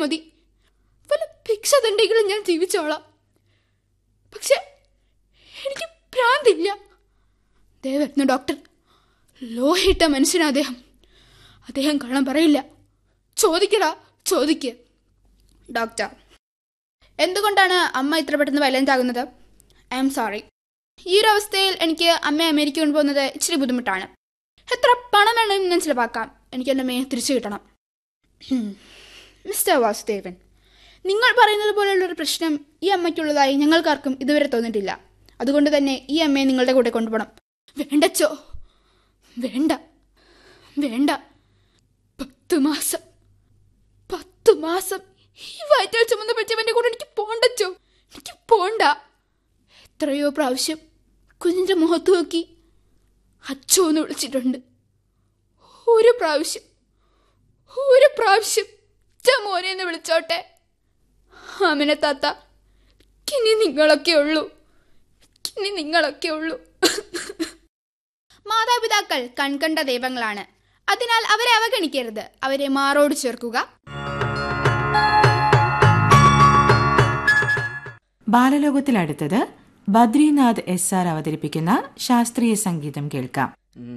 മതി വല്ല ഭിക്ഷ തണ്ടെങ്കിലും ഞാൻ ജീവിച്ചോളാം പക്ഷെ എനിക്ക് ഭ്രാന്തില്ല ദേ വരുന്നു ഡോക്ടർ ലോഹിട്ട മനുഷ്യനാ അദ്ദേഹം അദ്ദേഹം കള്ളം പറയില്ല ചോദിക്കടാ ചോദിക്ക ഡോക്ടർ എന്തുകൊണ്ടാണ് അമ്മ ഇത്ര പെട്ടെന്ന് വയലന്റ് ആകുന്നത് ഐ എം സോറി ഈ ഒരു അവസ്ഥയിൽ എനിക്ക് അമ്മയെ അമേരിക്ക കൊണ്ടുപോകുന്നത് ഇച്ചിരി ബുദ്ധിമുട്ടാണ് എത്ര പണം വേണമെങ്കിലും ഞാൻ ചിലവാക്കാം എനിക്ക് എൻ്റെ അമ്മയെ തിരിച്ചു കിട്ടണം ഹും. മിസ്റ്റർ വാസുദേവൻ നിങ്ങൾ പറയുന്നത് പോലെയുള്ള ഒരു പ്രശ്നം ഈ അമ്മയ്ക്കുള്ളതായി ഞങ്ങൾക്കാർക്കും ഇതുവരെ തോന്നിയിട്ടില്ല അതുകൊണ്ട് തന്നെ ഈ അമ്മയെ നിങ്ങളുടെ കൂടെ കൊണ്ടുപോകണം വേണ്ടച്ചോ വേണ്ട വേണ്ട പത്ത് മാസം പത്ത് മാസം ഈ വയറ്റാൽ ചുമന്ന് പറ്റിയവന്റെ കൂടെ എനിക്ക് പോണ്ടച്ചോ എനിക്ക് പോണ്ട എത്രയോ പ്രാവശ്യം കുഞ്ഞിന്റെ മുഖത്ത് നോക്കി അച്ചോ എന്ന് വിളിച്ചിട്ടുണ്ട് ഒരു പ്രാവശ്യം ഒരു പ്രാവശ്യം "ച്ച മോനെ എന്ന് വിളിച്ചോട്ടെ ആമിനെ താത്ത ഇനി നിങ്ങളൊക്കെ ഉള്ളൂ ഇനി നിങ്ങളൊക്കെ ഉള്ളൂ മാതാപിതാക്കൾ കൺകണ്ട ദൈവങ്ങളാണ് അതിനാൽ അവരെ അവഗണിക്കരുത് അവരെ മാറോട് ചേർക്കുക ബാലലോകത്തിൽ അടുത്തത് ബദ്രിനാഥ് എസ് ആർ അവതരിപ്പിക്കുന്ന ശാസ്ത്രീയ സംഗീതം കേൾക്കാം